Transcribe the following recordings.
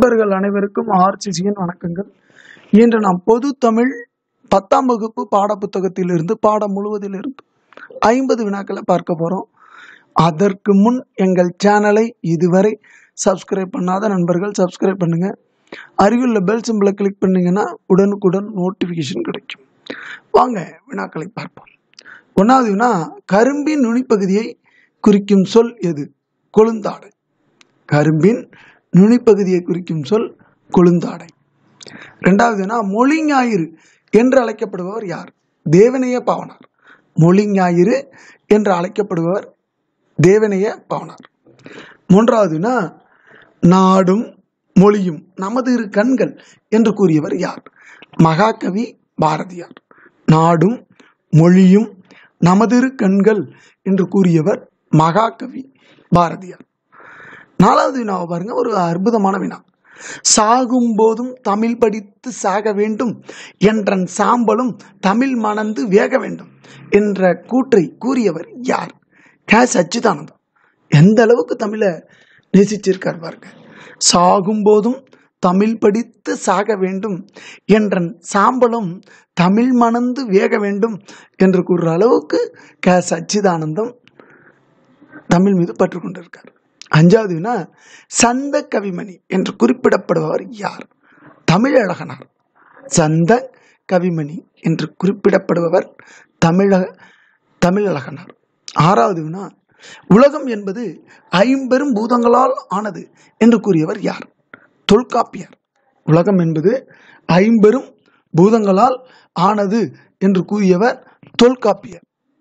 நண்பர்கள் அனைவருக்கும் ஆர்சிசியின் வணக்கங்கள் இன்று நாம் பொது தமிழ் பத்தாம் வகுப்பு பாடப்புத்தகத்திலிருந்து பாடம் முழுவதிலிருந்து ஐம்பது வினாக்களை பார்க்க போகிறோம் அதற்கு முன் எங்கள் சேனலை இதுவரை சப்ஸ்கிரைப் பண்ணாத நண்பர்கள் சப்ஸ்கிரைப் பண்ணுங்க அருகிலுள்ள பெல் சிம்பிளை கிளிக் பண்ணீங்கன்னா உடனுக்குடன் நோட்டிஃபிகேஷன் கிடைக்கும் வாங்க வினாக்களை பார்ப்போம் ஒன்றாவது வினா கரும்பின் நுனிப்பகுதியை குறிக்கும் சொல் எது கொழுந்தாடை கரும்பின் நுனிப்பகுதியை குறிக்கும் சொல் கொழுந்தாடை ரெண்டாவதுனா மொழி ஞாயிறு என்று அழைக்கப்படுபவர் யார் தேவனைய பாவனார் மொழி ஞாயிறு என்று அழைக்கப்படுபவர் தேவனைய பாவனார் மூன்றாவதுனா நாடும் மொழியும் நமது இரு கண்கள் என்று கூறியவர் யார் மகாகவி பாரதியார் நாடும் மொழியும் நமதிரு கண்கள் என்று கூறியவர் மகாகவி பாரதியார் நாலாவது வினாவை பாருங்க ஒரு அற்புதமான வினா சாகும் போதும் தமிழ் படித்து சாக வேண்டும் என்றன் சாம்பலும் தமிழ் மணந்து வேக வேண்டும் என்ற கூற்றை கூறியவர் யார் கே சச்சிதானந்தம் எந்த அளவுக்கு தமிழை நேசிச்சிருக்கார் பாருங்க சாகும் போதும் தமிழ் படித்து சாக வேண்டும் என்றன் சாம்பலும் தமிழ் மணந்து வேக வேண்டும் என்று கூறுற அளவுக்கு க சச்சிதானந்தம் தமிழ் மீது பற்று கொண்டிருக்கார் அஞ்சாவது வினா சந்த கவிமணி என்று குறிப்பிடப்படுபவர் யார் தமிழழகனார் சந்த கவிமணி என்று குறிப்பிடப்படுபவர் தமிழக தமிழழகனார் ஆறாவது வினா உலகம் என்பது ஐம்பெரும் பூதங்களால் ஆனது என்று கூறியவர் யார் தொல்காப்பியர் உலகம் என்பது ஐம்பெரும் பூதங்களால் ஆனது என்று கூறியவர் தொல்காப்பியர்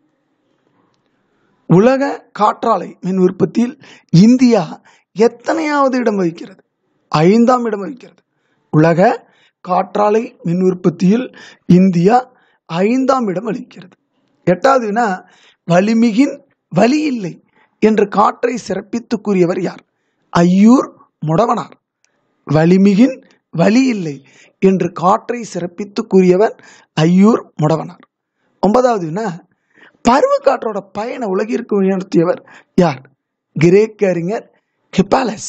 உலக காற்றாலை மின் உற்பத்தியில் இந்தியா எத்தனையாவது இடம் வகிக்கிறது ஐந்தாம் இடம் வகிக்கிறது உலக காற்றாலை மின் உற்பத்தியில் இந்தியா ஐந்தாம் இடம் வகிக்கிறது எட்டாவது வினா வலிமிகின் வலி இல்லை என்று காற்றை சிறப்பித்து கூறியவர் யார் ஐயூர் முடவனார் வலிமிகின் வலி இல்லை என்று காற்றை சிறப்பித்து கூறியவர் ஐயூர் முடவனார் ஒன்பதாவது வினா பருவ காற்றோட பயண உலகிற்கு உயர்த்தியவர் யார் கிரேக்க அறிஞர் ஹிப்பாலஸ்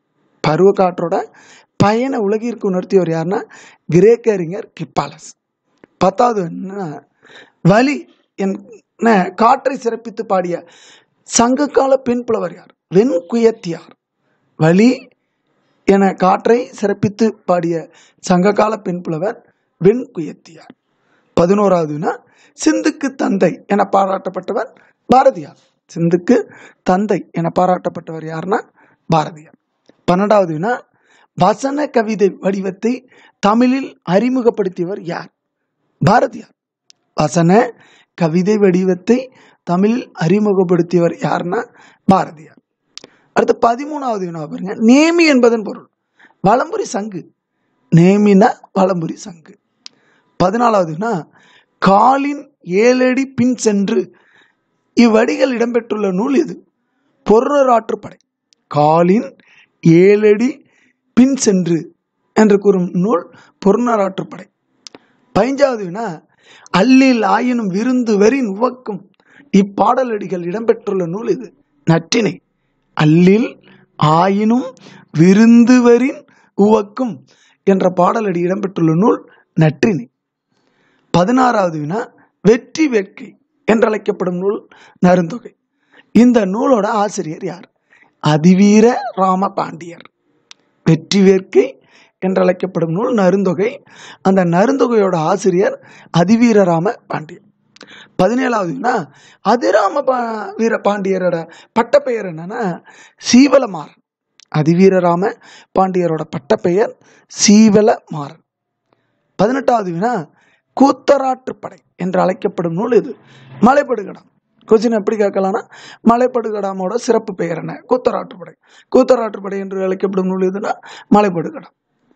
பருவ காற்றோட பயண உலகிற்கு உணர்த்தியவர் யாருன்னா கிரேக்க அறிஞர் ஹிப்பாலஸ் பத்தாவது என்ன வலி என்ன காற்றை சிறப்பித்து பாடிய சங்ககால பெண் புலவர் யார் வெண்குயத்தியார் வலி என காற்றை சிறப்பித்து பாடிய சங்ககால பெண் புலவர் வெண்குயத்தியார் பதினோராவதுனா சிந்துக்கு தந்தை என பாராட்டப்பட்டவர் பாரதியார் சிந்துக்கு தந்தை என பாராட்டப்பட்டவர் யாருன்னா பாரதியார் பன்னெண்டாவது வினா வசன கவிதை வடிவத்தை தமிழில் அறிமுகப்படுத்தியவர் யார் பாரதியார் வசன கவிதை வடிவத்தை தமிழில் அறிமுகப்படுத்தியவர் யாருன்னா பாரதியார் அடுத்து பதிமூணாவது வினா பாருங்க நேமி என்பதன் பொருள் வலம்புரி சங்கு நேமினா வலம்புரி சங்கு பதினாலாவது வினா காலின் ஏழடி பின் சென்று இவ்வடிகள் இடம்பெற்றுள்ள நூல் எது பொருளாற்றுப்படை காலின் ஏழடி பின் சென்று என்று கூறும் நூல் பொருளாற்றுப்படை பதிஞ்சாவது வினா அல்லில் ஆயினும் விருந்து வரின் உவக்கும் இப்பாடலடிகள் இடம்பெற்றுள்ள நூல் இது நற்றினை அல்லில் ஆயினும் விருந்துவரின் உவக்கும் என்ற பாடலடி இடம்பெற்றுள்ள நூல் நற்றினை பதினாறாவது வினா வெற்றி வேட்கை என்றழைக்கப்படும் நூல் நருந்தொகை இந்த நூலோட ஆசிரியர் யார் அதிவீர ராம பாண்டியர் வெற்றி வேட்கை என்றழைக்கப்படும் நூல் நருந்தொகை அந்த நருந்தொகையோட ஆசிரியர் அதிவீரராம பாண்டியர் பதினேழாவது வினா அதிராம பா வீர பாண்டியரோட பட்டப்பெயர் என்னன்னா சீவலமாறன் அதிவீரராம பாண்டியரோட பட்டப்பெயர் சீவலமாறன் பதினெட்டாவது வினா கூத்தராற்றுப்படை என்று அழைக்கப்படும் நூல் இது மலைப்படுகடாம் கொஸ்டின் எப்படி கேட்கலாம்னா மலைப்படுகடாமோட சிறப்பு பெயர் என்ன கூத்தராற்றுப்படை கூத்தராற்றுப்படை என்று அழைக்கப்படும் நூல் எதுனா மலைப்படுகடாம்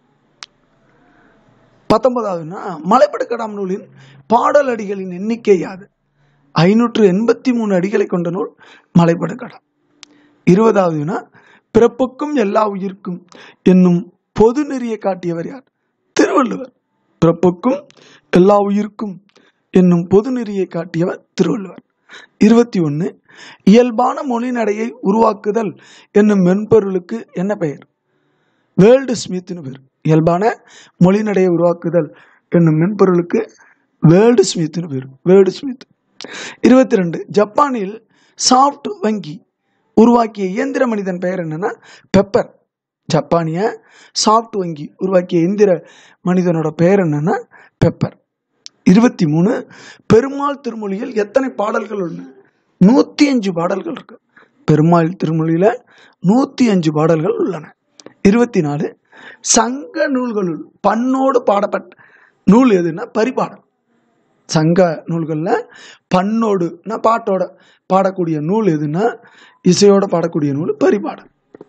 பத்தொன்பதாவதுனா மலைப்படுகடாம் நூலின் பாடல் அடிகளின் எண்ணிக்கை யாது ஐநூற்று எண்பத்தி மூணு அடிகளை கொண்ட நூல் மலைப்படுகடாம் இருபதாவதுனா பிறப்புக்கும் எல்லா உயிர்க்கும் என்னும் பொது நெறியை காட்டியவர் யார் திருவள்ளுவர் பிறப்புக்கும் எல்லா உயிருக்கும் என்னும் பொது நெறியை காட்டியவர் திருவள்ளுவர் இருபத்தி ஒன்று இயல்பான மொழி நடையை உருவாக்குதல் என்னும் மென்பொருளுக்கு என்ன பெயர் வேர்ல்டு ஸ்மித்னு பேர் இயல்பான மொழிநடையை உருவாக்குதல் என்னும் மென்பொருளுக்கு வேர்ல்டு ஸ்மித்னு பேர் வேர்ல்டு ஸ்மித் இருபத்தி ரெண்டு ஜப்பானில் சாஃப்ட் வங்கி உருவாக்கிய இயந்திர மனிதன் பெயர் என்னன்னா பெப்பர் ஜப்பானிய சாஃப்ட் வங்கி உருவாக்கிய இயந்திர மனிதனோட பெயர் என்னன்னா பெப்பர் இருபத்தி மூணு பெருமாள் திருமொழியில் எத்தனை பாடல்கள் உள்ளன நூற்றி அஞ்சு பாடல்கள் இருக்கு பெருமாள் திருமொழியில் நூற்றி அஞ்சு பாடல்கள் உள்ளன இருபத்தி நாலு சங்க நூல்களுள் பண்ணோடு பாடப்பட்ட நூல் எதுன்னா பரிபாடல் சங்க நூல்களில் பண்ணோடுனா பாட்டோட பாடக்கூடிய நூல் எதுன்னா இசையோட பாடக்கூடிய நூல் பரிபாடல்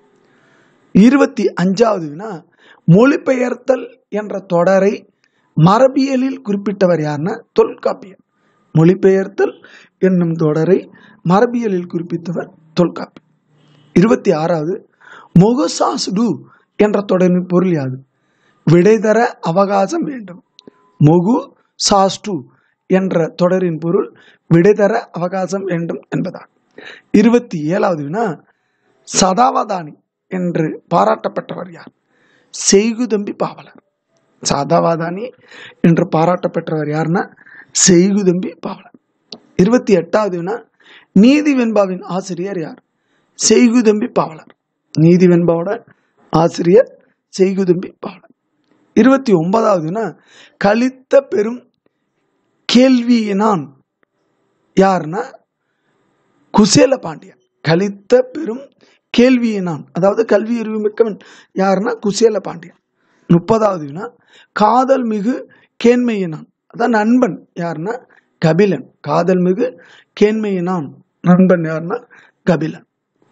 இருபத்தி அஞ்சாவது வினா மொழிபெயர்த்தல் என்ற தொடரை மரபியலில் குறிப்பிட்டவர் யாருன்னா தொல்காப்பியர் மொழிபெயர்த்தல் என்னும் தொடரை மரபியலில் குறிப்பிட்டவர் தொல்காப்பி இருபத்தி ஆறாவது மொகுசாசுடு என்ற தொடரின் பொருள் யாது விடை தர அவகாசம் வேண்டும் மொகு சாஸ்டு என்ற தொடரின் பொருள் விடை தர அவகாசம் வேண்டும் என்பதாகும் இருபத்தி ஏழாவது வினா சதாவதானி என்று பாராட்டப்பட்டவர் யார் செய்குதம்பி பாவலர் சாதாவாதானி என்று பாராட்டப்பட்டவர் யாருன்னா செய்குதம்பி பாவலர் இருபத்தி எட்டாவது வினா நீதி வெண்பாவின் ஆசிரியர் யார் செய்குதம்பி பாவலர் நீதி வெண்பாவோட ஆசிரியர் செய்குதம்பி பாவலர் இருபத்தி ஒன்பதாவது வினா கலித்த பெரும் கேள்வியினான் யாருன்னா குசேல பாண்டியன் கலித்த பெரும் கேள்வியினான் அதாவது கல்வி அறிவு மிக்கவன் யாருன்னா குசேல பாண்டியன் முப்பதாவது வினா காதல் மிகு கேண்மையினான் அதான் நண்பன் யாருன்னா கபிலன் காதல் மிகு கேண்மையினான் நண்பன் யாருன்னா கபிலன்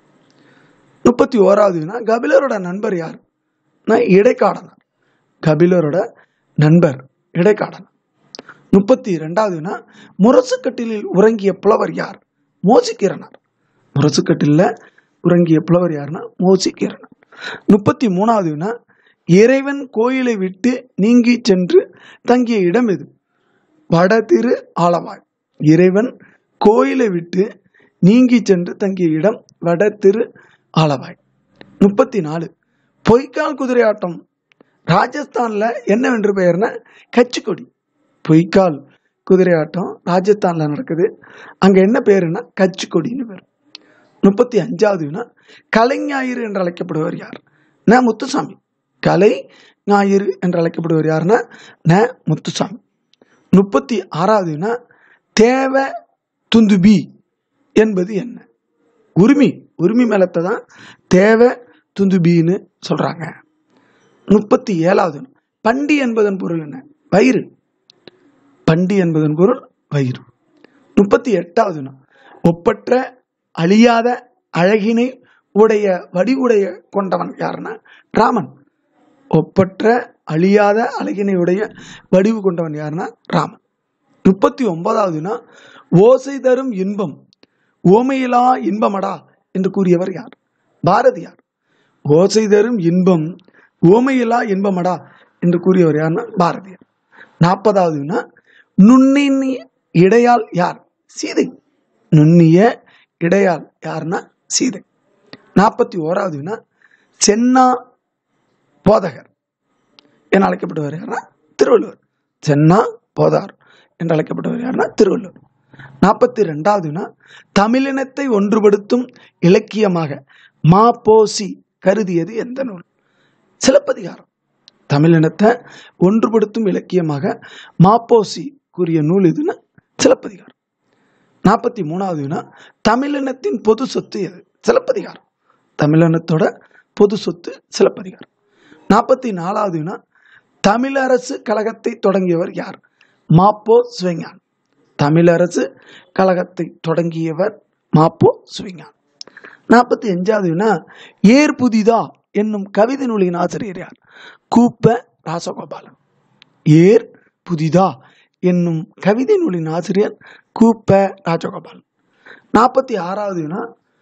முப்பத்தி ஓராவது வினா கபிலரோட நண்பர் யார் இடைக்காடனார் கபிலரோட நண்பர் இடைக்காடனார் முப்பத்தி ரெண்டாவது வினா முரசுக்கட்டிலில் உறங்கிய புலவர் யார் மோசிக்கிறனார் முரசுக்கட்டிலில் உறங்கிய புலவர் யாருன்னா மோசிக்கிறனார் முப்பத்தி மூணாவது வினா இறைவன் கோயிலை விட்டு நீங்கி சென்று தங்கிய இடம் எது வடதிரு ஆலவாய் இறைவன் கோயிலை விட்டு நீங்கி சென்று தங்கிய இடம் வடதிரு ஆலவாய் முப்பத்தி நாலு பொய்க்கால் குதிரை ஆட்டம் ராஜஸ்தான்ல என்னவென்று பெயர்னா கச்சிக்கொடி பொய்க்கால் குதிரை ஆட்டம் ராஜஸ்தான்ல நடக்குது அங்க என்ன பேருன்னா கச்சிக்கொடின்னு பேர் முப்பத்தி அஞ்சாவது வினா கலைஞாயிறு என்று அழைக்கப்படுவர் யார் ந முத்துசாமி கலை ஞாயிறு என்று அழைக்கப்படுவர் யாருன்னா ந முத்துசாமி முப்பத்தி ஆறாவது வினா தேவ துந்துபி என்பது என்ன உரிமை உரிமை மேலத்தை தான் தேவ துந்துபின்னு சொல்றாங்க முப்பத்தி ஏழாவது வினா பண்டி என்பதன் பொருள் என்ன வயிறு பண்டி என்பதன் பொருள் வயிறு முப்பத்தி எட்டாவது வினா ஒப்பற்ற அழியாத அழகினை உடைய வடிவுடைய கொண்டவன் யாருன்னா ராமன் ஒப்பற்ற அழியாத அழகினை உடைய வடிவு கொண்டவன் யாருன்னா ராமன் முப்பத்தி ஒன்பதாவதுனா ஓசை தரும் இன்பம் ஓமையிலா இன்பமடா என்று கூறியவர் யார் பாரதியார் ஓசை தரும் இன்பம் ஓமையிலா இன்பமடா என்று கூறியவர் யாருன்னா பாரதியார் நாற்பதாவதுனா நுண்ணிய இடையால் யார் சீதை நுண்ணிய இடையால் யாருன்னா சீதை நாற்பத்தி ஓராவதுனா சென்னா போதகர் என அழைக்கப்படுவர் யாருன்னா திருவள்ளுவர் சென்னா போதார் என்று அழைக்கப்பட்டவர் யாருன்னா திருவள்ளுவர் நாற்பத்தி ரெண்டாவதுனா தமிழினத்தை ஒன்றுபடுத்தும் இலக்கியமாக மா போசி கருதியது எந்த நூல் சிலப்பதிகாரம் தமிழினத்தை ஒன்றுபடுத்தும் இலக்கியமாக மாப்போசி கூறிய நூல் எதுன்னா சிலப்பதிகாரம் நாற்பத்தி மூணாவதுனா தமிழினத்தின் பொது சொத்து எது சிலப்பதிகாரம் தமிழினத்தோட பொது சொத்து சிலப்பதிகாரம் நாற்பத்தி நாலாவதுனா தமிழரசு கழகத்தை தொடங்கியவர் யார் மாப்போ சிவஞான் தமிழரசு கழகத்தை தொடங்கியவர் மாப்போ சிவஞான் நாற்பத்தி அஞ்சாவதுனா ஏர் புதிதா என்னும் கவிதை நூலின் ஆசிரியர் யார் கூப்ப ராசகோபாலன் ஏர் புதிதா என்னும் கவிதை நூலின் ஆசிரியர் கூப்ப ராஜகோபாலன் நாற்பத்தி ஆறாவதுனா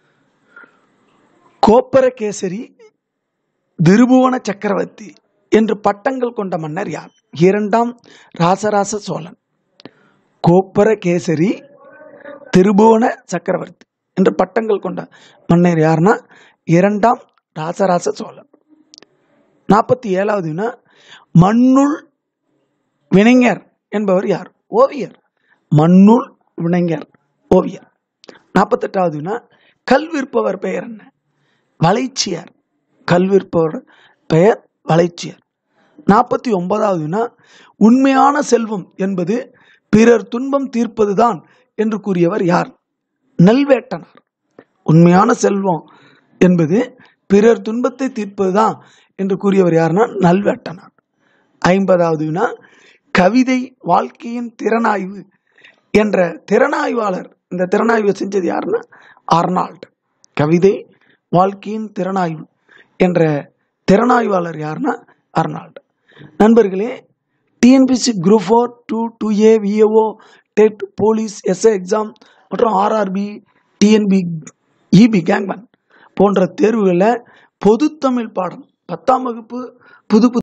கோப்பரகேசரி திருபுவன சக்கரவர்த்தி என்று பட்டங்கள் கொண்ட மன்னர் யார் இரண்டாம் ராசராச சோழன் கோப்பரகேசரி திருபுவன சக்கரவர்த்தி என்று பட்டங்கள் கொண்ட மன்னர் யாருன்னா இரண்டாம் ராசராச சோழன் நாற்பத்தி ஏழாவது வினா மண்ணுள் வினைஞர் என்பவர் யார் ஓவியர் மண்ணுள் வினைஞர் ஓவியர் நாற்பத்தெட்டாவது வினா கல் விற்பவர் பெயர் என்ன வளைச்சியர் கல் விற்பவர் பெயர் வளைச்சியர் நாற்பத்தி ஒன்பதாவது வினா உண்மையான செல்வம் என்பது பிறர் துன்பம் தீர்ப்பதுதான் என்று கூறியவர் யார் நல்வேட்டனார் உண்மையான செல்வம் என்பது பிறர் துன்பத்தை தீர்ப்பதுதான் என்று கூறியவர் யாருன்னா நல்வேட்டனார் ஐம்பதாவது வினா கவிதை வாழ்க்கையின் திறனாய்வு என்ற திறனாய்வாளர் இந்த திறனாய்வை செஞ்சது யாருன்னா அர்னால்ட் கவிதை வாழ்க்கையின் திறனாய்வு என்ற திறனாய்வாளர் யாருன்னா அர்னால்ட் நண்பர்களே TNPSC group four two two A VAO TET police SA exam மற்றும் ஆர்ஆர்பி டிஎன்பி இபி கேங்மேன் போன்ற தேர்வுகளில் பொதுத்தமிழ் பாடம் பத்தாம் வகுப்பு புது புது